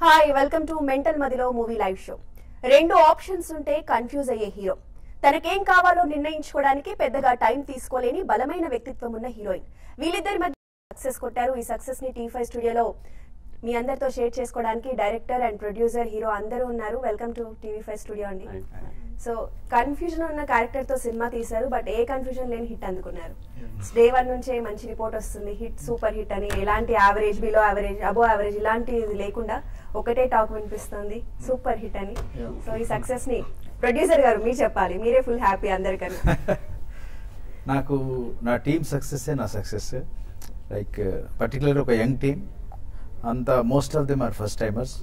Hi welcome to mental మదిలో movie live show రెండు options ఉంటే కన్ఫ్యూజ్ అయ్యే హీరో తనకేం కావాలో నిర్ణయించుకోవడానికి పెద్దగా టైం తీసుకోలేని బలమైన వ్యక్తిత్వం ఉన్న హీరోయిన్ వీళ్ళిద్దరి మధ్య సక్సెస్ కొట్టారు ఈ సక్సెస్ ని టీ ఫైవ్ స్టూడియోలో మీ అందరితో షేర్ చేసుకోవడానికి డైరెక్టర్ అండ్ ప్రొడ్యూసర్ హీరో అందరూ ఉన్నారు welcome to TV five studio అండి సో కన్ఫ్యూజన్ ఉన్న క్యారెక్టర్ తో సినిమా తీశారు బట్ ఏ కన్ఫ్యూజన్ లేని హిట్ అందుకున్నారు డే వన్ నుంచే మంచి రిపోర్ట్ వస్తుంది హిట్ సూపర్ హిట్ అని ఎలాంటి average below average above average ఇలాంటిది లేకుండా ఒకటే టాక్ వినిపిస్తుంది సూపర్ హిట్ అని Yeah. సో ఈ సక్సెస్ ని ప్రొడ్యూసర్ గారు మీరు చెప్పాలి మీరే ఫుల్ హ్యాపీ అందరికన్నా నాకు నా టీమ్ సక్సెస్ నా సక్సెస్ లైక్ పర్టికులర్ ఒక యంగ్ టీమ్ అంత most of them are first timers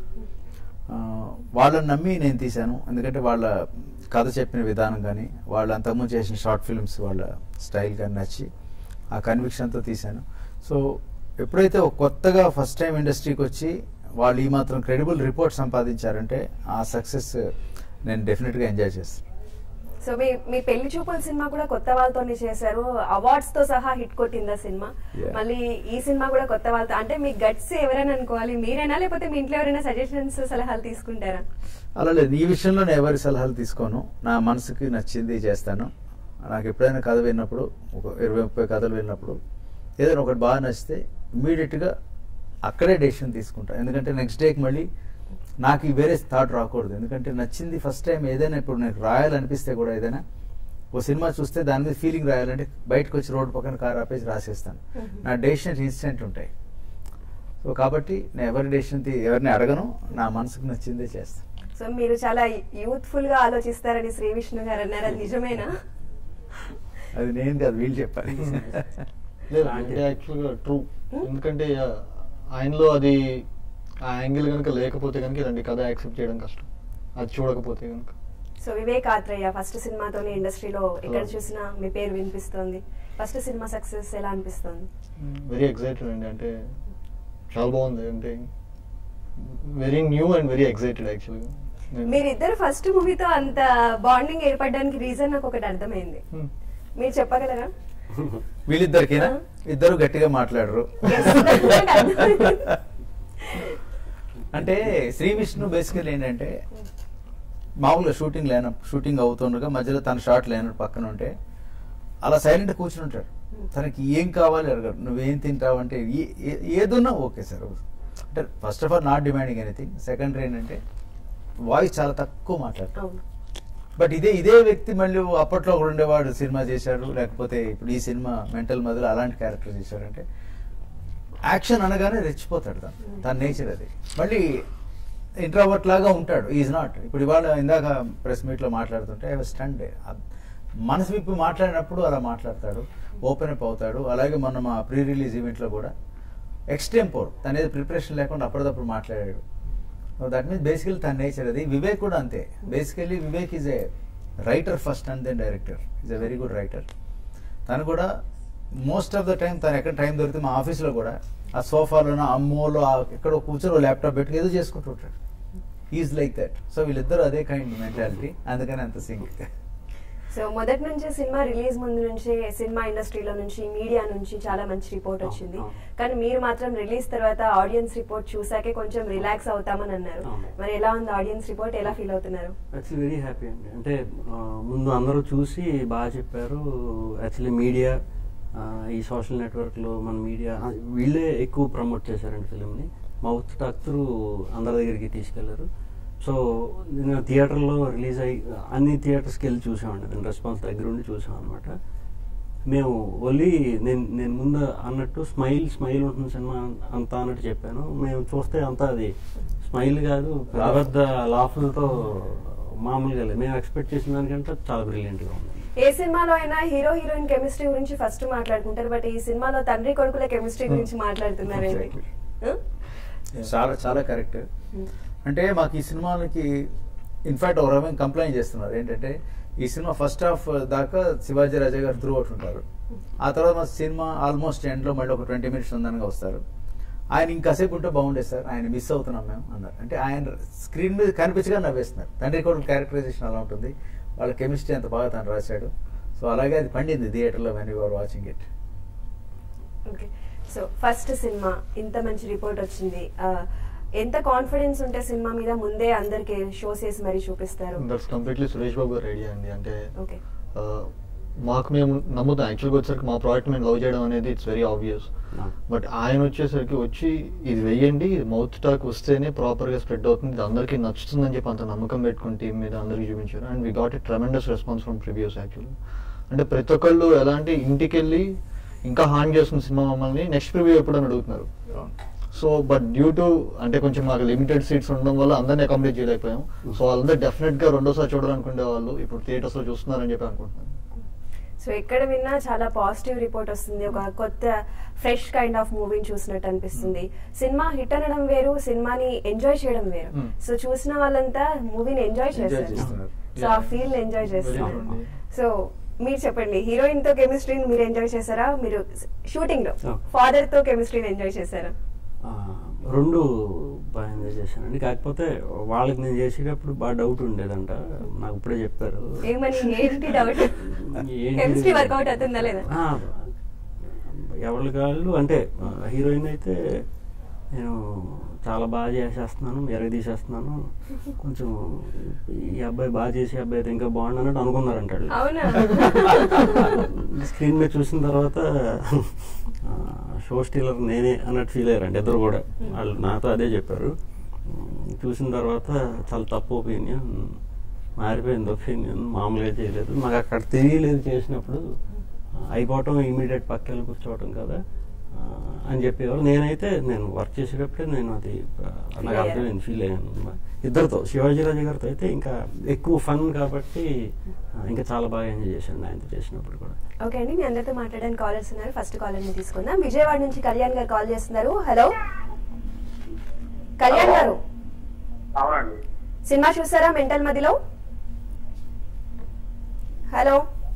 వాళ్ళని నమ్మి నేను తీశాను ఎందుకంటే వాళ్ళ కథ చెప్పిన విధానం కానీ వాళ్ళు అంతకుముందు చేసిన షార్ట్ ఫిల్మ్స్ వాళ్ళ స్టైల్ కానీ నచ్చి ఆ కన్విక్షన్తో తీశాను సో ఎప్పుడైతే ఒక కొత్తగా ఫస్ట్ టైం ఇండస్ట్రీకి వచ్చి వాళ్ళు ఈ మాత్రం క్రెడిబుల్ రిపోర్ట్ సంపాదించారంటే ఆ సక్సెస్ నేను డెఫినెట్గా ఎంజాయ్ చేస్తాను సో మీ మీ పెళ్లి చూపుల సినిమా కూడా కొత్త వాళ్ళతోనే చేశారు అవార్డ్స్ తో సహా హిట్ కొట్టింది ఆ సినిమా Yeah. మళ్ళీ ఈ సినిమా కూడా కొత్త వాళ్ళతో అంటే మీ గట్స్ ఎవరైనా అనుకోవాలి మీరేనా లేకపోతే మీ ఇంట్లో ఎవరైనా సజెషన్స్ సలహాలు తీసుకుంటారా అలా లేదు ఈ విషయంలో నేను ఎవరి సలహాలు తీసుకోను నా మనసుకి నచ్చింది చేస్తాను నాకు ఎప్పుడైనా కథ విన్నప్పుడు ఒక ఇరవై ముప్పై కథలు విన్నప్పుడు ఏదైనా ఒకటి బాగా నచ్చితే ఇమీడియట్గా అక్కడే డెసిషన్ తీసుకుంటాను ఎందుకంటే నెక్స్ట్ డేకి మళ్ళీ నాకు ఈ వేరే థాట్ రాకూడదు ఎందుకంటే నచ్చింది ఫస్ట్ టైం ఏదైనా ఇప్పుడు నాకు రాయాలనిపిస్తే కూడా ఏదైనా ఓ సినిమా చూస్తే దాని మీద ఫీలింగ్ రాయాలంటే బయటకు వచ్చి రోడ్డు పక్కన కార్ ఆపేసి రాసేస్తాను Mhm. నా డెసిషన్స్ ఇన్స్టెంట్ ఉంటాయి సో కాబట్టి నేను ఎవరి డెసిషన్ ఎవరిని అడగను నా మనసుకు నచ్చిందే చేస్తాను సో మీరు చాలా యూత్ఫుల్ గా ఆలోచిస్తారని శ్రీ విష్ణు గారు అన్నారు అది నిజమేనా అది నేను కాదు వీళ్ళు చెప్పాలి లేదు అంటే యాక్చువల్గా ట్రూ ఎందుకంటే ఆ, ఆయనలో అది ఆ యాంగిల్ కనుక లేకపోతే కనుక ఇలాంటి కథ యాక్సెప్ట్ చేయడం కష్టం అది చూడకపోతే కనుక సో వివేక్ ఆత్రేయ ఫస్ట్ సినిమాతోనే ఇండస్ట్రీలో ఎక్కడ Oh. చూసినా మీ పేరు వినిపిస్తోంది ఫస్ట్ సినిమా సక్సెస్ ఎలా అనిపిస్తోంది వెరీ ఎక్సైటెడ్ అండి అంటే చాలా బాగుంది అంటే very new and very excited యాక్చువల్గా మీరిద్దరు ఫస్ట్ మూవీతో అంత బాండింగ్ ఏర్పడడానికి రీజన్ నాకు ఒకటి అర్థమైంది మీరు చెప్పగలరా వీళ్ళిద్దరికైనా ఆ. ఇద్దరు గట్టిగా మాట్లాడరు Yes, నాకు అర్థమైంది. అంటే శ్రీ విష్ణు బేసికల్ ఏంటంటే మామూలుగా షూటింగ్ లేన షూటింగ్ అవుతుండగా మధ్యలో తన షాట్ లేనప్పుడు పక్కన ఉంటే అలా సైలెంట్ కూర్చుని ఉంటాడు తనకి ఏం కావాలి అడగడు నువ్వేం తింటావు అంటే ఏ- ఏ- ఏదున్నా ఓకే సార్ అంటే first of all not demanding anything secondary ఏంటంటే వాయిస్ చాలా తక్కువ మాట్లాడతాడు అవును బట్ ఇదే ఇదే వ్యక్తి మళ్ళీ అప్పట్లో ఒకడు ఉండేవాడు సినిమా చేశాడు లేకపోతే ఇప్పుడు ఈ సినిమా మెంటల్ మధ్యలో అలాంటి క్యారెక్టర్ చేశాడంటే యాక్షన్ అనగానే రెచ్చిపోతాడు తను తన నేచర్ అది మళ్ళీ ఇంట్రావర్ట్ లాగా ఉంటాడు ఈజ్ నాట్ ఇప్పుడు ఇవాళ ఇందాక ప్రెస్ మీట్ లో మాట్లాడుతుంటే ఐ వాజ్ స్టండ్ మనసు విప్పి మాట్లాడినప్పుడు అలా మాట్లాడతాడు ఓపెన్ అప్ అవుతాడు అలాగే మొన్న మా ప్రీ రిలీజ్ ఈవెంట్ లో కూడా ఎక్స్టెంపోర్ తన ఏదో ప్రిపరేషన్ లేకుండా అప్పటిదప్పుడు మాట్లాడాడు దట్ మీన్స్ బేసికలీ తన నేచర్ అది వివేక్ కూడా అంతే basically Vivek is a writer first and then director is a very good writer తను కూడా మోస్ట్ ఆఫ్ ద టైం తను ఎక్కడ టైం దొరికితే మా ఆఫీస్లో కూడా ఆ సోఫాలోనో అమ్మోలో ఆ ఎక్కడో కూర్చొని ల్యాప్టాప్ పెట్టుకు ఏదో చేసుకుంటూ ఉంటాడు ఈజ్ లైక్ దట్ సో వీళ్ళిద్దరు అదే కైండ్ మెంటాలిటీ అందుకని అంత సింక్ సో మొదటి నుంచే సినిమా రిలీజ్ ముందు నుంచే సినిమా ఇండస్ట్రీలో నుంచి మీడియా నుంచి చాలా మంచి రిపోర్ట్ వచ్చింది అవును. కానీ మీరు మాత్రం రిలీజ్ తర్వాత ఆడియన్స్ రిపోర్ట్ చూసాకే కొంచెం రిలాక్స్ అవుతామని అన్నారు అవును. మరి ఎలా ఉంది ఆడియన్స్ రిపోర్ట్ ఎలా ఫీల్ అవుతున్నారు యాక్చువల్లీ వెరీ హ్యాపీ అండి అంటే ఆ, ముందు అందరూ చూసి బాగా చెప్పారు యాక్చువల్లీ మీడియా ఈ సోషల్ నెట్వర్క్లో మన మీడియా వీళ్ళే ఎక్కువ ప్రమోట్ చేశారండి ఫిలింని మౌత్ టాక్ త్రూ అందరి దగ్గరికి తీసుకెళ్లారు సో నేను థియేటర్లో రిలీజ్ అయ్యి అన్ని థియేటర్స్కి వెళ్ళి చూసామండి దాని రెస్పాన్స్ దగ్గర ఉండి చూసాం అనమాట మేము ఓన్లీ నేను నేను ముందు అన్నట్టు స్మైల్ స్మైల్ ఉంటుంది సినిమా అంతా అన్నట్టు చెప్పాను మేము చూస్తే అంతా అది స్మైల్ కాదు పెద్ద పెద్ద లాఫ్లతో మామూలుగా లేదు మేము ఎక్స్పెక్ట్ చేసిన దానికంటే చాలా బ్రిలియంట్గా ఉంది ఏ సినిమాలో అయినా హీరో హీరోయిన్ కెమిస్ట్రీ గురించి ఫస్ట్ మాట్లాడుకుంటారు బట్ ఈ సినిమాలో తండ్రి కొడుకుల కెమిస్ట్రీ గురించి మాట్లాడుతున్నారండి Exactly. Huh? చాలా చాలా కరెక్ట్ అంటే మాకు ఈ సినిమాలకి ఇన్ఫాక్ట్ ఒక రకమైన కంప్లైంట్ చేస్తున్నారు ఏంటంటే ఈ సినిమా ఫస్ట్ హాఫ్ దాకా శివాజీ రాజా గారు త్రూ అవుట్ ఉంటారు ఆ తర్వాత మా సినిమా ఆల్మోస్ట్ ఎండ్ లో మళ్ళీ ఒక ట్వంటీ మినిట్స్ ఉందనగా వస్తారు ఆయన ఇంకాసేపు ఉంటే బాగుండేది సార్ ఆయన మిస్ అవుతున్నాం మేము అన్నారు అంటే ఆయన స్క్రీన్ మీద కనిపించగా నవ్వేస్తున్నారు తండ్రి కొడుకు క్యారెక్టరైజేషన్ అలా ఉంటుంది వాళ్ళ కెమిస్ట్రీ అంత బాగా తను రాశాడు సో అలాగే అది పండింది థియేటర్లో when you're watching it okay so first సినిమా ఇంత మంచి రిపోర్ట్ వచ్చింది ఆ, ఎంత కాన్ఫిడెన్స్ ఉంటే సినిమా మీద ముందే అందరికి షోస్ వేసి మరీ చూపిస్తారు దట్స్ కంప్లీట్లీ సురేష్ బాబు గారు ఐడియా అండి అంటే ఓకే ఆ, మాకు మేము నమ్ముతాం యాక్చువల్గా వచ్చేసరికి మా ప్రోడక్ట్ మేము లవ్ చేయడం అనేది ఇట్స్ వెరీ ఆబ్వియస్ బట్ ఆయన వచ్చేసరికి వచ్చి ఇది వెయ్యండి మౌత్ టాక్ వస్తేనే ప్రాపర్గా స్ప్రెడ్ అవుతుంది ఇది అందరికీ నచ్చుతుందని చెప్పి అంత నమ్మకం పెట్టుకుని టీం మీద అందరికీ చూపించారు and we got a tremendous response from previews actually అంటే ప్రతి ఒక్కళ్ళు ఎలాంటి ఇంటికి వెళ్ళి ఇంకా హాన్ చేస్తున్న సినిమా మమ్మల్ని నెక్స్ట్ ప్రివ్యూ ఎప్పుడు అని అడుగుతున్నారు సో బట్ డ్యూ టు అంటే కొంచెం మాకు లిమిటెడ్ సీట్స్ ఉండడం వల్ల అందరినీ అకామిడేట్ చేయలేకపోయాం సో వాళ్ళందరూ డెఫినెట్ గా రెండోసారి చూడాలనుకునే వాళ్ళు ఇప్పుడు థియేటర్స్ లో చూస్తున్నారని చెప్పి అనుకుంటున్నాను సో ఎక్కడ విన్నా చాలా పాజిటివ్ రిపోర్ట్ వస్తుంది ఒక కొత్త ఫ్రెష్ కైండ్ ఆఫ్ మూవీని చూసినట్టు అనిపిస్తుంది సినిమా హిట్ అనడం వేరు సినిమాని ఎంజాయ్ చేయడం వేరు Hmm. సో చూసిన వాళ్ళంతా మూవీని ఎంజాయ్ Enjoy చేస్తారు చేస్తున్నారు. సో ఆ ఫీల్ ఎంజాయ్ చేస్తున్నారు true. సో మీరు చెప్పండి హీరోయిన్ తో కెమిస్ట్రీని మీరు ఎంజాయ్ చేశారా మీరు షూటింగ్ లో Oh. ఫాదర్ తో కెమిస్ట్రీని ఎంజాయ్ చేశారా ఆ, రెండు బాగా ఎంజాయ్ చేశానండి కాకపోతే వాళ్ళకి నేను చేసేటప్పుడు బాగా డౌట్ ఉండేదంట నాకు ఇప్పుడే చెప్పారు ఏమని ఏంటి డౌట్ ఏంటి కెమిస్ట్రీ ఇది? వర్కౌట్ అవుతుందా లేదా ఆ, ఎవరి కాళ్ళు అంటే హీరోయిన్ అయితే నేను చాలా బాగా చేసేస్తున్నాను ఎరగ తీసేస్తున్నాను కొంచెం ఈ అబ్బాయి బాగా చేసే అబ్బాయి అయితే ఇంకా బాగుండు అన్నట్టు అనుకున్నారంట వాళ్ళు. అవునా స్క్రీన్ మీద చూసిన తర్వాత ఆ, షో స్టీలర్ నేనే అన్నట్టు ఫీల్ అయ్యారండి ఇద్దరు కూడా వాళ్ళు నాతో అదే చెప్పారు ఉమ్, చూసిన తర్వాత చాలా తప్పు ఒపీనియన్ మారిపోయింది ఒపీనియన్ మామూలుగా చేయలేదు మాకు అక్కడ తెలియలేదు చేసినప్పుడు ఆ, అయిపోవటం ఇమీడియట్ పక్కన కూర్చోవటం కదా ఆ, అని చెప్పేవారు నేనైతే నేను వర్క్ చేసేటప్పుడే నేను అది ఆ, నాకు Feel అర్థమైంది ఫీల్ అయ్యాను ఇద్దరితో శివాజీరాజు గారితో అయితే ఇంకా ఎక్కువ ఫన్ కాబట్టి ఆ, ఇంకా చాలా బాగా ఎంజాయ్ చేశాను ఆయనతో చేసినప్పుడు కూడా ఓకే అండి మీ అందరితో మాట్లాడడానికి కాలర్స్ ఉన్నారు ఫస్ట్ కాలర్ ని తీసుకుందాం విజయవాడ నుంచి కళ్యాణ్ గారు కాల్ చేస్తున్నారు హలో కళ్యాణ్ గారు అవునండి సినిమా చూసారా మెంటల్ మదిలో హలో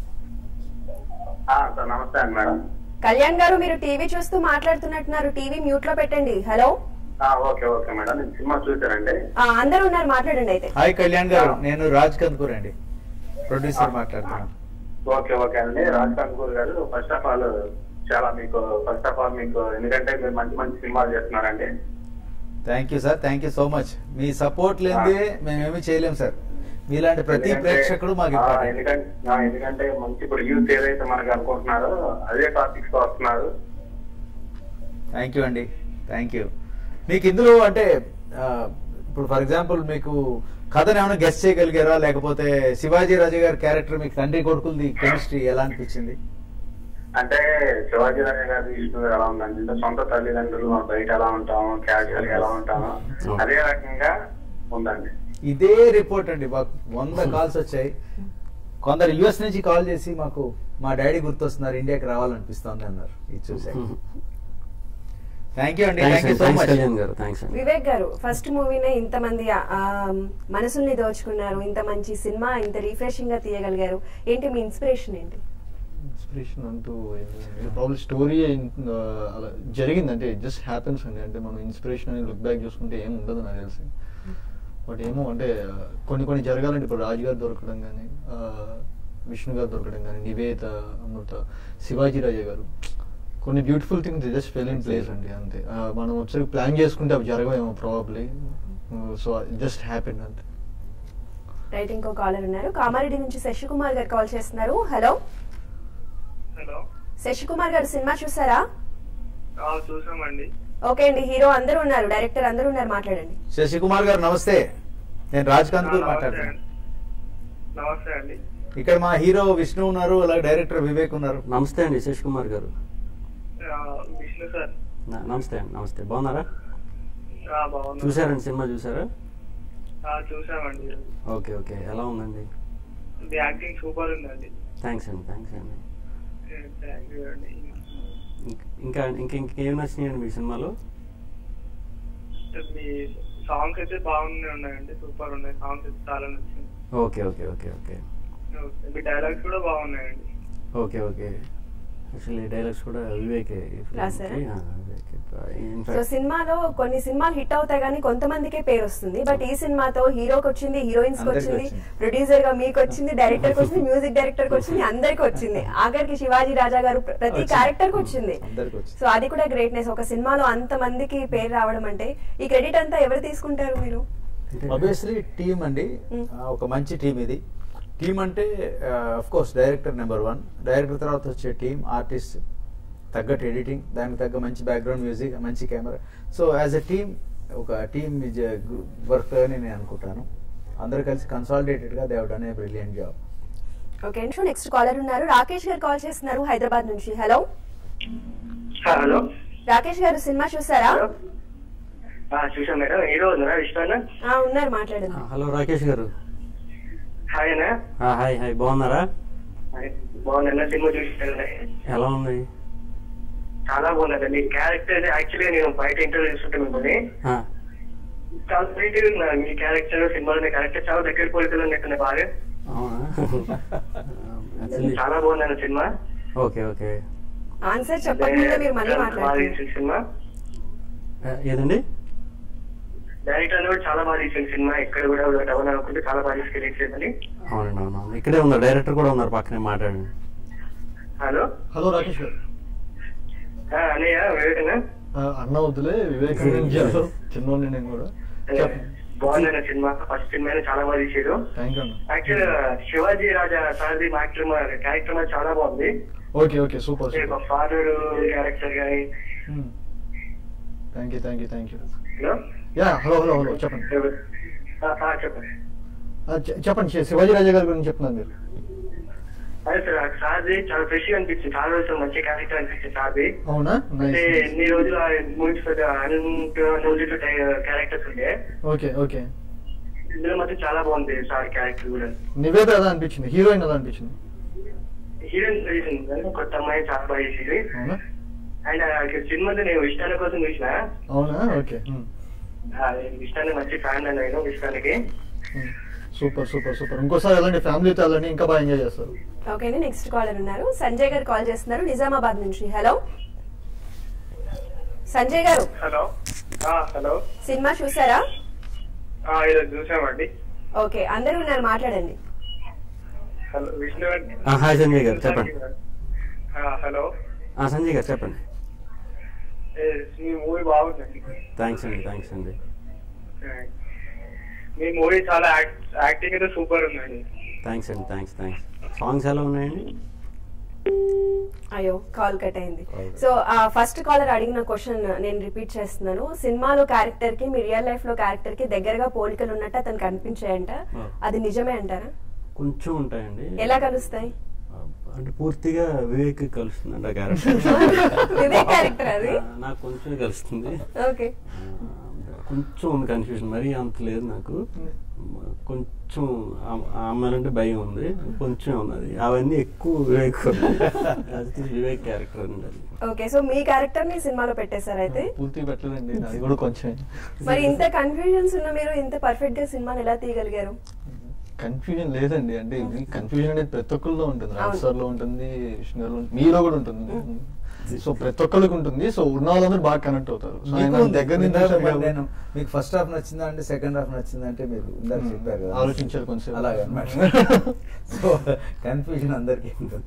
ఆ, సార్ నమస్తే అండి మేడం కళ్యాణ్ గారు మీరు టీవీ చూస్తూ మాట్లాడుతున్నట్టున్నారు టీవీ మ్యూట్ లో పెట్టండి హలో ఆ, ఓకే ఓకే మేడం నేను సినిమా చూశానండి ఆ, అందరూ ఉన్నారు మాట్లాడండి అయితే హాయ్ కళ్యాణ్ గారు నేను రాజ్ కందకూర్ అండి ప్రొడ్యూసర్ మాట్లాడుతున్నాను ఓకే ఓకే అండి రాజ్ కన్పూర్ గారు ఫస్ట్ ఆఫ్ ఆల్ చాలా మీకు ఫస్ట్ ఆఫ్ ఆల్ మీకు ఎందుకంటే మీరు మంచి మంచి సినిమాలు చేస్తున్నారండి thank you sir thank you so much మీ సపోర్ట్ లేదే మేమేమీ చేయలేం సార్ మీలాంటి ప్రతి ఎందుకంటే- ప్రేక్షకుడు మాకు ఆ, ఇంపార్టెంట్ ఎందుకంటే ఆ, ఎందుకంటే మంచి ఇప్పుడు యూత్ ఏదైతే మనకు అనుకుంటున్నారో అదే టాపిక్స్ తో వస్తున్నారు థ్యాంక్ యూ అండి థ్యాంక్ యూ మీకు ఇందులో అంటే ఆ, ఇప్పుడు ఫర్ ఎగ్జాంపుల్ మీకు కథను ఏమైనా గెస్ట్ చేయగలిగారా లేకపోతే శివాజీ రాజు గారి క్యారెక్టర్ మీకు తండ్రి కొడుకులది కెమిస్ట్రీ ఎలా అనిపించింది అంటే శివాజీ రాజు గారి విష్ణు గారు ఎలా ఉందండి అంటే సొంత తల్లిదండ్రులు మనం బయట ఎలా ఉంటాము క్యాజువల్ గా ఎలా ఉంటాము అదే రకంగా ఉందండి ఇదే రిపోర్ట్ అండి మాకు వంద కాల్స్ వచ్చాయి కొందరు యుఎస్ నుంచి కాల్ చేసి మాకు మా డాడీ గుర్తొస్తున్నారు ఇండియాకి రావాలనిపిస్తుంది అన్నారు ఇది చూసాక థ్యాంక్ యూ అండి thank you so thanks much Kalyan గారు థ్యాంక్స్ అండి వివేక్ గారు ఫస్ట్ మూవీనే ఇంతమంది ఆ, మనసుల్ని దోచుకున్నారు ఇంత మంచి సినిమా ఇంత రిఫ్రెషింగ్ గా తీయగలిగారు ఏంటి మీ ఇన్స్పిరేషన్ ఏంటి ఇన్స్పిరేషన్ అంటూ ప్రాబ్లం స్టోరీ అలా జరిగిందంటే ఇట్ జస్ట్ హ్యాపెన్స్ అండి అంటే మనం ఇన్స్పిరేషన్ అని లుక్ బ్యాక్ చూసుకుంటే ఏం ఉండదు నాకు తెలిసి బట్ ఏమో అంటే ఆ, కొన్ని కొన్ని జరగాలంటే ఇప్పుడు రాజు గారు దొరకడం కానీ విష్ణు గారు దొరకడం కానీ నివేత అమృత శివాజీ రాజా గారు కొన్ని beautiful things just fell in place అండి అంతే ఆ, మనం ఒకసారి ప్లాన్ చేసుకుంటే అవి జరగవేమో ప్రాబబ్లీ సో జస్ట్ హ్యాపెన్ అంతే రైట్ ఇంకో కాలర్ ఉన్నారు కామారెడ్డి నుంచి శశికుమార్ గారు కాల్ చేస్తున్నారు హలో హలో శశికుమార్ గారు సినిమా చూసారా ఆ, చూసామండి ఓకే అండి హీరో అందరూ ఉన్నారు డైరెక్టర్ అందరూ ఉన్నారు మాట్లాడండి శశికుమార్ గారు నమస్తే నేను రాజ్ ఆ, కందకూర్ నమస్తే మాట్లాడుతున్నాను అండి. నమస్తే అండి ఇక్కడ మా హీరో విష్ణు ఉన్నారు అలాగే డైరెక్టర్ వివేక్ ఉన్నారు నమస్తే అండి శశ్ కుమార్ గారు ఆ, విష్ణు సార్ న- నమస్తే అండి నమస్తే బాగున్నారా ఆ, బాగున్నా చూసారండి సినిమా చూసారా ఆ, చూసామండి ఓకే ఓకే ఎలా ఉందండి ఇది యాక్టింగ్ సూపర్ ఉందండి థ్యాంక్స్ అండి థ్యాంక్స్ అండి థ్యాంక్ యూ అండి ఇంక- ఇంకా ఇంకా ఇంకేం నచ్చినాయండి మీ సినిమాలో మీ సాంగ్స్ అయితే బాగున్నాయి ఉన్నాయండి సూపర్ ఉన్నాయి సాంగ్స్ అయితే చాలా నచ్చింది okay okay okay okay okay. మీ డైలాగ్స్ కూడా బాగున్నాయండి ఓకే ఓకే యాక్చువల్లీ డైలాగ్స్ కూడా వివేకే ఈ film రాశారా? కి. ఆ, వివేకే. సో ఇన్ఫాక్ట్ సినిమాలో కొన్ని సినిమాలు హిట్ అవుతాయి కానీ కొంతమందికే పేరు వస్తుంది బట్ ఈ సినిమాతో హీరోకి వచ్చింది హీరోయిన్స్ కి అందరికీ వచ్చింది వచ్చింది. ప్రొడ్యూసర్ గా మీకు వచ్చింది డైరెక్టర్ కి వచ్చింది మ్యూజిక్ డైరెక్టర్ కి వచ్చింది అందరికి వచ్చింది ఆఖరికి శివాజీ రాజా గారు ప్ర- ప్రతి వచ్చింది. క్యారెక్టర్ కి వచ్చింది అందరికీ వచ్చింది. సో అది కూడా గ్రేట్నెస్ ఒక సినిమాలో అంత మందికి పేరు రావడం అంటే ఈ క్రెడిట్ అంతా ఎవరు తీసుకుంటారు మీరు ఆబ్వియస్లీ టీమ్ అండి Mm. ఆ, ఒక మంచి టీం ఇది టీం అంటే of course director number one director తర్వాత వచ్చే టీం ఆర్టిస్ట్ తగ్గట్టు ఎడిటింగ్ దానికి తగ్గ మంచి బ్యాక్గ్రౌండ్ మ్యూజిక్ మంచి camera so as a team ఒక టీమ్ వర్క్ అని నేను అనుకుంటాను అందరు కలిసి కన్సాలిడేటెడ్ గా they've done a brilliant job okay next caller ఉన్నారు రాకేష్ గారు కాల్ చేస్తున్నారు హైదరాబాద్ నుంచి హలో హలో రాకేష్ గారు సినిమా చూసారా చూసాం మేడం హీరో ఉన్నారా విష్ణు ఆ, ఉన్నారు మాట్లాడండి హలో రాకేష్ గారు హాయ్ అన్న ఆ, హాయ్ హాయ్ బాగున్నారా బాగుందన్న సినిమా చూసాను ఎలా ఉంది చాలా బాగుంది మీ క్యారెక్టర్ యాక్చువల్లీ నేను బయట ఇంటర్వ్యూ చూస్తుంటే మిమ్మల్ని ఆ, చాలా క్రియేటివ్ ఉన్నారు మీ క్యారెక్టర్ సినిమాలో క్యారెక్టర్ చాలా దగ్గర పోలికలు ఉన్నట్టుంది బాగా అవునా యాక్చువల్లీ చాలా బాగుందన్న సినిమా ఓకే ఓకే ఆన్సర్ చెప్పకుండా మీరు మళ్ళీ బాగా మాట్లాడుతున్నారు తీసిన సినిమా ఆ, ఏదండి డైరెక్టర్ కూడా చాలా బాగా తీసిన సినిమా ఎక్కడ కూడా డౌన్ అనుకుంటే చాలా బాగా తీసుకెళ్ళేసేదని అవునండి అవునవును ఇక్కడే ఉన్నారు డైరెక్టర్ కూడా ఉన్నారు పక్కనే మాట్లాడండి హలో హలో రాకేష్ గారు ఆ, అన్నయ్య వివేకనా ఆ, అన్న వద్దులే వివేకానంద చిన్నోడిని నేను కూడా చెప్పండి బాగుందన్న సినిమా ఫస్ట్ సినిమా చాలా బాగా తీసారు థ్యాంక్ యూ అన్న actual Shivaji Raja Sarathi actor character మాత్రం చాలా బాగుంది okay okay super super father character కానీ thank you thank you thank you hello yeah hello hello hello చెప్పండి ఆ, ఆ, చెప్పండి ఆ, చె- చెప్పండి శి- శివాజీ రాజా గారి గురించి చెప్తున్నారు మీరు అదే సార్ సారథి చాలా ఫ్రెష్ గా అనిపించింది చాలా రోజులు మంచి క్యారెక్టర్ అనిపించింది సారథి అవునా అంటే నైస్ ఎన్ని రోజులు మూవీస్ అనంత రోజులు క్యారెక్టర్స్ ఉండే ఓకే ఓకే ఇందులో మాత్రం చాలా బాగుంది సార్ క్యారెక్టర్ కూడా నివేద ఎలా అనిపించింది హీరోయిన్ ఎలా అనిపించింది హీరోయిన్ చేసింది కొత్త అమ్మాయి చాలా బాగా చేసింది అవునా అండ్ సినిమా నేను ఇష్టాల కోసం చూసిన అవునా ఓకే ఆ, ఇష్టాన్ని మంచి ఫ్యాన్ నేను ఇష్టానికి సూపర్ సూపర్ సూపర్ ఇంకోసారి వెళ్ళండి ఫ్యామిలీతో వెళ్ళండి ఇంకా బాగా ఎంజాయ్ చేస్తారు ఓకే అండి నెక్స్ట్ కాలర్ ఉన్నారు సంజయ్ గారు కాల్ చేస్తున్నారు నిజామాబాద్ నుంచి హలో సంజయ్ గారు హలో హలో సినిమా చూసారా ఈరోజు చూసామండి ఓకే అందరూ ఉన్నారు మాట్లాడండి హలో విష్ణు ఆ, హాయ్ సంజయ్ గారు చెప్పండి హలో ఆ, సంజయ్ గారు చెప్పండి మీ మూవీ బాగుందండి థ్యాంక్స్ అండి థ్యాంక్స్ అండి మీ మూవీ చాలా యాక్టింగ్ అయితే సూపర్ ఉందండి థ్యాంక్స్ అండి థ్యాంక్స్ థ్యాంక్స్ సాంగ్స్ ఎలా ఉన్నాయండి అయ్యో కాల్ కట్ అయింది Call cut. So first caller అడిగిన క్వశ్చన్ నేను రిపీట్ చేస్తున్నాను సినిమాలో క్యారెక్టర్ కి మీ రియల్ లైఫ్ లో క్యారెక్టర్ కి దగ్గరగా పోలికలు ఉన్నట్టు అతనికి కనిపించాయంట Oh. అది నిజమే అంటారా కొంచెం ఉంటాయండి ఎలా కలుస్తాయి అంటే పూర్తిగా వివేక్ కలుస్తుందండి ఆ క్యారెక్టర్ ఇదే క్యారెక్టర్ అది నాకు కొంచెం కలుస్తుంది ఓకే ఆ, కొంచెం ఉంది కన్ఫ్యూజన్ మరీ అంత లేదు నాకు కొంచెం ఆ- ఆ అమ్మాయిలంటే భయం ఉంది కొంచెం ఉన్నది అవన్నీ ఎక్కువ వివేక్ అది వివేక్ క్యారెక్టర్ అండి అది ఓకే సో మీ క్యారెక్టర్ ని సినిమాలో పెట్టేశారు అయితే పూర్తి పెట్టలేదండి అది కూడా కొంచెం మరి ఇంత కన్ఫ్యూజన్స్ ఉన్న మీరు ఇంత పర్ఫెక్ట్ గా సినిమాని ఎలా తీయగలిగారు కన్ఫ్యూజన్ లేదండి అంటే ఇది కన్ఫ్యూజన్ అనేది ప్రతి ఒక్కరిలో ఉంటుంది రాజ్ అవును. సార్ లో ఉంటుంది విష్ణు గారిలో ఉంటుంది, మీలో కూడా ఉంటుంది సో ప్రతి ఒక్కరికి ఉంటుంది సో ఉన్న వాళ్ళందరూ బాగా కనెక్ట్ అవుతారు సో ఆయన మీకు దగ్గర నుంచి ఇందాక చూశారు మరి కాబట్టి నేను మీకు ఫస్ట్ హాఫ్ నచ్చిందా అంటే సెకండ్ హాఫ్ నచ్చిందా అంటే మీరు ఇందాక మ్మ్. చెప్పారు కదా ఆలోచించారు కొంచెం. అలాగనమాట సో కన్ఫ్యూజన్ అందరికి ఉంటుంది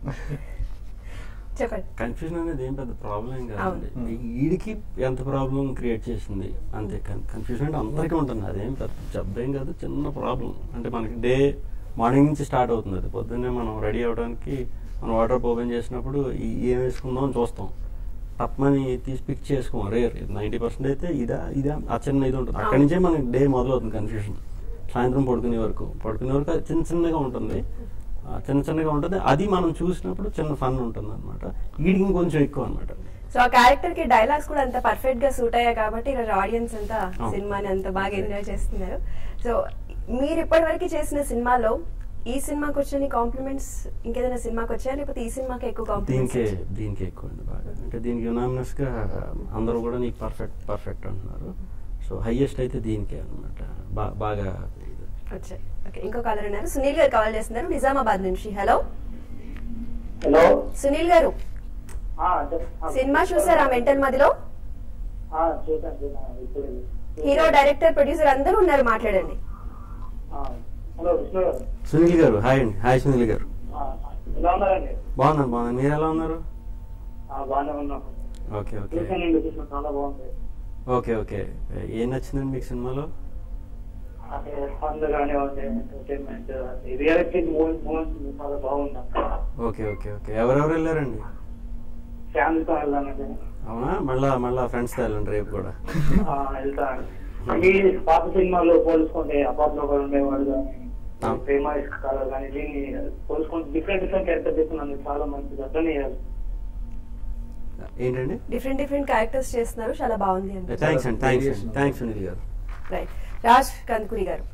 చెప్పండి కన్ఫ్యూజన్ అనేది ఏం పెద్ద ప్రాబ్లం కాదండి అవును. ఈ- వీడికి ఎంత ప్రాబ్లం క్రియేట్ చేసింది అంతే కన్ఫ్యూజన్ అంటే అందరికీ ఉంటుంది అదేం పెద్ద జబ్బేం కాదు చిన్న ప్రాబ్లం అంటే మనకి డే మార్నింగ్ నుంచి స్టార్ట్ అవుతుంది అది పొద్దున్నే మనం రెడీ అవ్వడానికి మనం వాటర్ ఓపెన్ చేసినప్పుడు ఈ- ఏం వేసుకుందాం అని చూస్తాం తప్పమని తీసి పిక్ చేసుకోం రేర్ నైంటీ పర్సెంట్ అయితే ఇదా ఇదా ఆ చిన్న ఇది ఉంటుంది అక్కడి నుంచే మనకి డే మొదలవుతుంది కన్ఫ్యూజన్ సాయంత్రం పడుకునే వరకు పడుకునే వరకు అది చిన్న చిన్నగా ఉంటుంది ఆ, చిన్న చిన్నగా ఉంటుంది అది మనం చూసినప్పుడు చిన్న ఫన్ ఉంటుంది అనమాట వీడికి ఇంకొంచెం ఎక్కువ అనమాట సో ఆ క్యారెక్టర్ కి డైలాగ్స్ కూడా అంత పర్ఫెక్ట్ గా సూట్ అయ్యాయి కాబట్టి ఈరోజు ఆడియన్స్ అంతా అవును. సినిమాని అంత బాగా ఎంజాయ్ చేస్తున్నారు సో మీరు ఇప్పటి వరకు చేసిన సినిమాలో ఈ సినిమాకి వచ్చిన కాంప్లిమెంట్స్ ఇంకేదైనా సినిమాకి వచ్చాయా లేకపోతే ఈ సినిమాకి ఎక్కువ కాంప్లిమెంట్స్ దీనికే దీనికి ఎక్కువ అండి బాగా అంటే దీనికి యునామినస్ గా అందరూ కూడా నీకు పర్ఫెక్ట్ పర్ఫెక్ట్ అంటున్నారు సో హైయెస్ట్ అయితే దీనికే అనమాట బాగా ఇది. వచ్చాయి ఓకే ఇంకో కాలర్ ఉన్నారు సునీల్ గారు కాల్ చేస్తున్నారు నిజామాబాద్ నుంచి హలో హలో సునీల్ గారు ఆ, చెప్- ఆ, సినిమా చూసారా మెంటల్ మదిలో ఆ, చూసాను చూసాను ఇప్పుడు హీరో డైరెక్టర్ ప్రొడ్యూసర్ అందరూ ఉన్నారు మాట్లాడండి ఆ, హలో విష్ణు గారు సునీల్ గారు హాయ్ అండి హాయ్ సునీల్ గారు ఆ, ఎలా ఉన్నారండి బాగున్నాను బాగున్నాను మీరు ఎలా ఉన్నారు ఆ, బాగానే ఉన్నాం ఓకే ఓకే చూసానండి సినిమా చాలా బాగుంది ఓకే ఓకే ఏం నచ్చిందండి మీకు సినిమాలో అదే ఫన్ కానివ్వండి ఎంటర్టైన్మెంట్ రియలిస్టిక్ మూవీస్ మూవీస్ చాలా బాగుంది ఓకే ఓకే ఓకే ఎవరెవరు వెళ్ళారండి ఫ్యామిలీతో వెళ్దానండి అవునా మళ్ళా మళ్ళా ఫ్రెండ్స్తో వెళ్ళండి రేపు కూడా ఆ, వెళ్తానండి మీ పాత సినిమాలు పోల్చుకుంటే అపార్ట్లో కూడా ఉండేవాడు కానీ ఆ. ప్రేమ ఇసుక కాలం కానీ దీన్ని పోల్చుకుంటే డిఫరెంట్ డిఫరెంట్ క్యారెక్టర్ చేస్తున్నాను చాలా మంచిది అట్లనే చేయాలి. ఏంటండి డిఫరెంట్ డిఫరెంట్ క్యారెక్టర్స్ చేస్తున్నారు చాలా బాగుంది అంటే థ్యాంక్స్ అండి థ్యాంక్స్ అండి థ్యాంక్స్ సునీల్ గారు రైట్ రాజ్ కందుకూరి గారు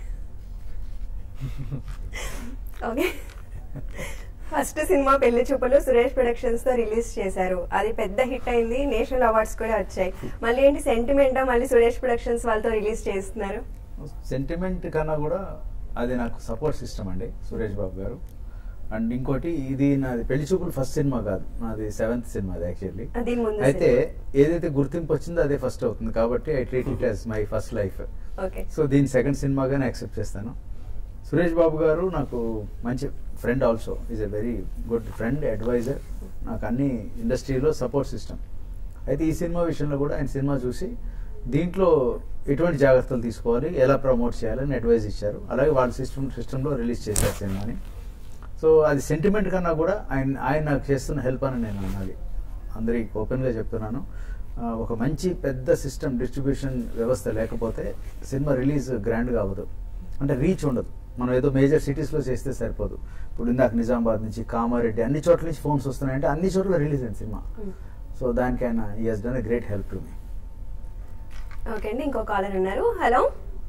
ఓకే ఫస్ట్ సినిమా పెళ్లి చూపులు సురేష్ ప్రొడక్షన్స్ తో రిలీజ్ చేశారు అది పెద్ద హిట్ అయింది నేషనల్ అవార్డ్స్ కూడా వచ్చాయి మళ్ళీ ఏంటి సెంటిమెంటా మళ్ళీ సురేష్ ప్రొడక్షన్స్ వాళ్ళతో రిలీజ్ చేస్తున్నారు సెంటిమెంట్ కన్నా కూడా అది నాకు సపోర్ట్ సిస్టమ్ అండి సురేష్ బాబు గారు అండ్ ఇంకోటి ఇది నాది పెళ్లి చూపులు ఫస్ట్ సినిమా కాదు నాది సెవెంత్ సినిమా అది యాక్చువల్లీ అది ముందు అయితే సినిమా. ఏదైతే గుర్తింపు వచ్చిందో అదే ఫస్ట్ అవుతుంది కాబట్టి I treat it as my first life okay so దీని సెకండ్ సినిమాగానే యాక్సెప్ట్ చేస్తాను సురేష్ బాబు గారు నాకు మంచి friend also is a very good friend adviser నాకు అన్ని ఇండస్ట్రీలో సపోర్ట్ సిస్టమ్ అయితే ఈ సినిమా విషయంలో కూడా ఆయన సినిమా చూసి దీంట్లో ఎటువంటి జాగ్రత్తలు తీసుకోవాలి ఎలా ప్రమోట్ చేయాలని అడ్వైజ్ ఇచ్చారు అలాగే వాళ్ళ సిస్టమ్ సిస్టంలో రిలీజ్ చేశారు సినిమాని సో అది సెంటిమెంట్ కన్నా కూడా ఆయన ఆయన నాకు చేస్తున్న హెల్ప్ అని నేను అనాలి అందరికి ఓపెన్గా చెప్తున్నాను ఆ, ఒక మంచి పెద్ద సిస్టమ్ డిస్ట్రిబ్యూషన్ వ్యవస్థ లేకపోతే సినిమా రిలీజ్ గ్రాండ్గా అవ్వదు అంటే రీచ్ ఉండదు మనం ఏదో మేజర్ సిటీస్లో చేస్తే సరిపోదు ఇప్పుడు ఇందాక నిజామాబాద్ నుంచి కామారెడ్డి అన్ని చోట్ల నుంచి ఫోన్స్ వస్తున్నాయంటే అన్ని చోట్ల రిలీజ్ అయింది సినిమా సో దానికి ఆయన ఈ he's done a great help to me okay అండి ఇంకో కాలర్ ఉన్నారు హలో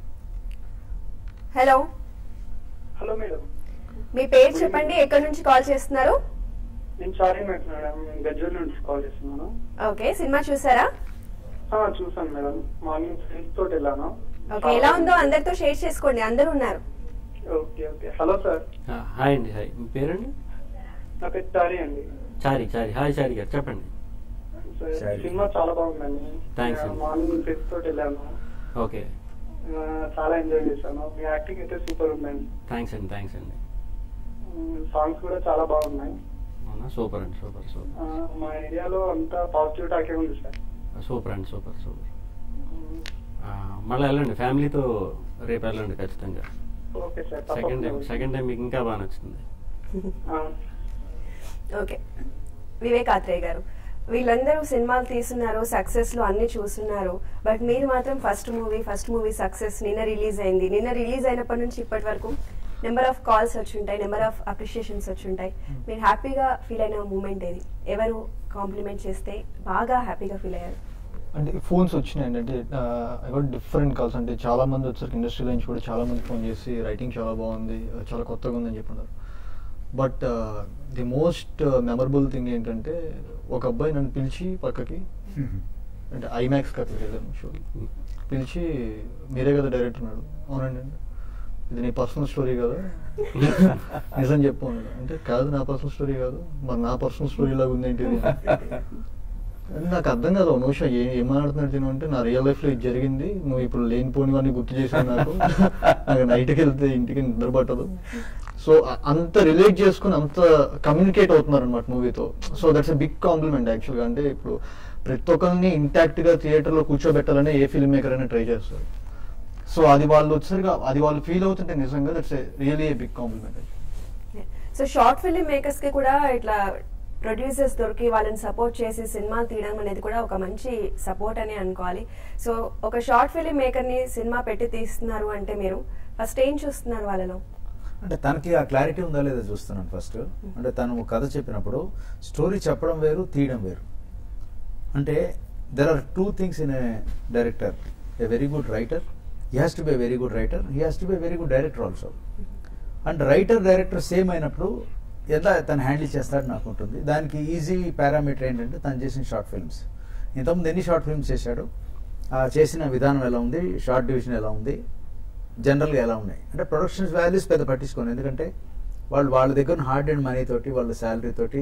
హలో హలో మేడం మీ పేరు చెప్పండి ఎక్కడి నుంచి కాల్ చేస్తున్నారు నేను సారీ మేడం గజ్వల్ నుంచి కాల్ చేస్తున్నాను ఓకే సినిమా చూసారా ఆ, చూసాను మేడం మార్నింగ్ ఫ్రెండ్స్ తోటి వెళ్ళాను ఓకే ఎలా ఉందో అందరితో షేర్ చేసుకోండి అందరూ ఉన్నారు okay okay hello sir hi అండి హాయ్ మీ పేరండి నా పేరు చారి అండి చారి చారి హాయ్ చారి గారు చెప్పండి సార్, చారి. సినిమా చాలా బాగుందండి Thanks ఆ, అండి. మార్నింగ్ ఫ్రెండ్స్ తోటి వెళ్ళాను ఓకే ఆ, చాలా ఎంజాయ్ చేశాను మీ యాక్టింగ్ అయితే సూపర్ ఉందండి థ్యాంక్స్ అండి థ్యాంక్స్ అండి సాంగ్స్ కూడా చాలా బాగున్నాయి అవునా సూపర్ అండి సూపర్ సూపర్ ఆ, మా ఏరియాలో అంతా పాజిటివ్ టాకే ఉంది సార్ సూపర్ అండి సూపర్ సూపర్ మళ్ళీ వెళ్ళండి ఫ్యామిలీతో రేపు వెళ్ళండి ఖచ్చితంగా ఓకే సార్ సెకండ్ టైం తప్పకుండా. సెకండ్ టైం మీకు ఇంకా బాగా నచ్చుతుంది ఆ, ఓకే వివేక్ ఆత్రేయ గారు వీళ్ళందరూ సినిమాలు తీస్తున్నారు సక్సెస్ లో అన్ని చూస్తున్నారు బట్ మీరు మాత్రం first movie first movie success నిన్న రిలీజ్ అయింది నిన్న రిలీజ్ అయినప్పటి నుంచి ఇప్పటి వరకు నెంబర్ ఆఫ్ కాల్స్ వచ్చి ఉంటాయి నెంబర్ ఆఫ్ అప్రిషియేషన్స్ వచ్చి ఉంటాయి మీరు హ్యాపీగా ఫీల్ అయిన మూమెంట్ ఏది ఎవరు కాంప్లిమెంట్ చేస్తే బాగా హ్యాపీగా ఫీల్ అయ్యారు అంటే ఫోన్స్ వచ్చినాయండి అంటే ఐ గోట్ డిఫరెంట్ కాల్స్ అంటే చాలా మంది వచ్చారు ఇండస్ట్రీ నుంచి కూడా చాలా మంది ఫోన్ చేసి రైటింగ్ చాలా బాగుంది uh, చాలా కొత్తగా ఉందని చెప్పినారు but the most memorable thing ఏంటంటే ఒక అబ్బాయి నన్ను పిలిచి పక్కకి అంటే ఐమాక్స్ అక్కడికి వెళ్ళాను షో పిలిచి మీరే కదా డైరెక్టర్ ఉన్నాడు అవునండి అంటే, ఇది నీ పర్సనల్ స్టోరీ కదా నిజం చెప్పు అన్నాడు అంటే కాదు నా పర్సనల్ స్టోరీ కాదు మరి నా పర్సనల్ స్టోరీ లాగా ఉంది ఏంటి ఇది? అది నాకు అర్థం కాదు అనుష ఏ ఏం మాట్లాడుతున్నట్టు నేను అంటే నా రియల్ లైఫ్ లో ఇది జరిగింది నువ్వు ఇప్పుడు లేనిపోనివన్నీ గుర్తు చేసావు నాకు నాకు నైట్కి వెళ్తే ఇంటికి నిద్ర పట్టదు సో అంత రిలేట్ చేసుకుని అంత కమ్యూనికేట్ అవుతున్నారు అనమాట మూవీతో so that's a big compliment యాక్చువల్గా అంటే ఇప్పుడు ప్రతి ఒక్కరిని ఇంటాక్ట్ గా థియేటర్ లో కూర్చోబెట్టాలని ఏ ఫిల్మ్ మేకర్ అయినా ట్రై చేస్తారు సో అది వాళ్ళు వచ్చేసరిగా అది వాళ్ళు ఫీల్ అవుతుంటే నిజంగా that's really a big compliment so short film makers కి కూడా ఇట్లా ప్రొడ్యూసర్స్ దొరికి వాళ్ళని సపోర్ట్ చేసి సినిమాలు తీయడం అనేది కూడా ఒక మంచి సపోర్ట్ అని అనుకోవాలి సో ఒక షార్ట్ ఫిల్మ్ మేకర్ ని సినిమా పెట్టి తీస్తున్నారు అంటే మీరు ఫస్ట్ ఏం చూస్తున్నారు వాళ్ళలో అంటే తనకి ఆ క్లారిటీ ఉందా లేదా చూస్తున్నాను ఫస్ట్ అంటే తను కథ చెప్పినప్పుడు స్టోరీ చెప్పడం వేరు తీయడం వేరు అంటే there are two things in a director a very good writer he has to be very good writer he has to be very good director also and writer director same అయినప్పుడు ఎలా తను handle చేస్తాడు నాకు ఉంటుంది దానికి easy parameter ఏంటంటే తను చేసిన షార్ట్ ఫిల్మ్స్ ఇంతకుముందు ఎన్ని షార్ట్ ఫిల్మ్స్ చేశాడు ఆ చేసిన విధానం ఎలా ఉంది షార్ట్ డివిజన్ ఎలా ఉంది జనరల్గా ఎలా ఉన్నాయి అంటే ప్రొడక్షన్స్ వాల్యూస్ పెద్ద పట్టించుకోను ఎందుకంటే వాళ్ళు వాళ్ళ దగ్గర హార్డ్ అండ్ మనీ తోటి వాళ్ళ శాలరీ తోటి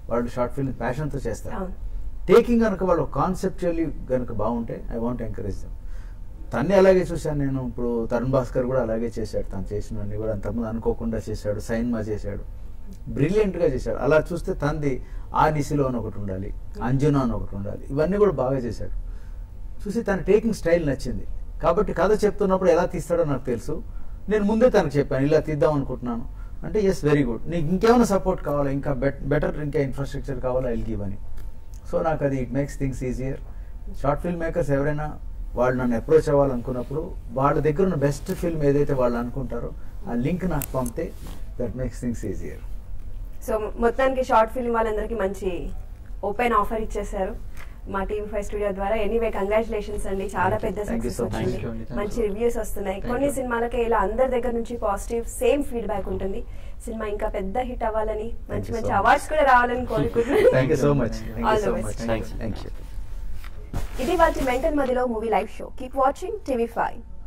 వాళ్ళు షార్ట్ ఫిల్మ్ ప్యాషన్తో చేస్తారు అవును టేకింగ్ కనుక వాళ్ళు కాన్సెప్చువల్లీ కనుక బాగుంటే ఐ వాంట్ ఎంకరేజ్ దమ్ తన్ని అలాగే చూశాను నేను ఇప్పుడు తరుణ్ భాస్కర్ కూడా అలాగే చేశాడు తను చేసినవన్నీ కూడా అంతకుముందు అనుకోకుండా చేశాడు సైన్మా చేశాడు బ్రిలియంట్గా చేశాడు అలా చూస్తే తంది ఆ నిశిలో అని ఒకటి ఉండాలి అంజునా అని ఒకటి ఉండాలి ఇవన్నీ కూడా బాగా చేశాడు చూసి తన టేకింగ్ స్టైల్ నచ్చింది కాబట్టి కథ చెప్తున్నప్పుడు ఎలా తీస్తాడో నాకు తెలుసు నేను ముందే తనకు చెప్పాను ఇలా తీద్దాం అనుకుంటున్నాను అంటే ఎస్ వెరీ గుడ్ నీకు ఇంకేమైనా సపోర్ట్ కావాలా ఇంకా బెటర్ ఇంకా ఇన్ఫ్రాస్ట్రక్చర్ కావాలా ఐల్ గివ్ అని సో నాకు అది it makes things easier short film makers ఎవరైనా వాళ్ళు నన్ను అప్రోచ్ అవ్వాలనుకున్నప్పుడు వాళ్ళ దగ్గర ఉన్న బెస్ట్ ఫిల్మ్ ఏదైతే వాళ్ళు అనుకుంటారో ఆ లింక్ నాకు పంపితే that makes things easier so మొత్తానికి షార్ట్ ఫిల్మ్ వాళ్ళందరికీ మంచి ఓపెన్ ఆఫర్ ఇచ్చేసారు మా టీవీ ఫైవ్ స్టూడియో ద్వారా ఎనీవే కంగ్రాచులేషన్స్ అండి చాలా పెద్ద Thank you success so much. వచ్చింది Thank you అండి. Thank మంచి you. రివ్యూస్ వస్తున్నాయి Thank కొన్ని you. సినిమాలకే ఇలా అందరి దగ్గర నుంచి పాజిటివ్ సేమ్ ఫీడ్బ్యాక్ ఉంటుంది సినిమా ఇంకా పెద్ద హిట్ అవ్వాలని మంచి you మంచి so much. అవార్డ్స్ కూడా రావాలని కోరుకుంటున్నాను thank you so much thank All you the so best. Much Thanks. Thank you ఇది వాళ్ళ మెంటల్ మదిలో movie live show keep watching TV five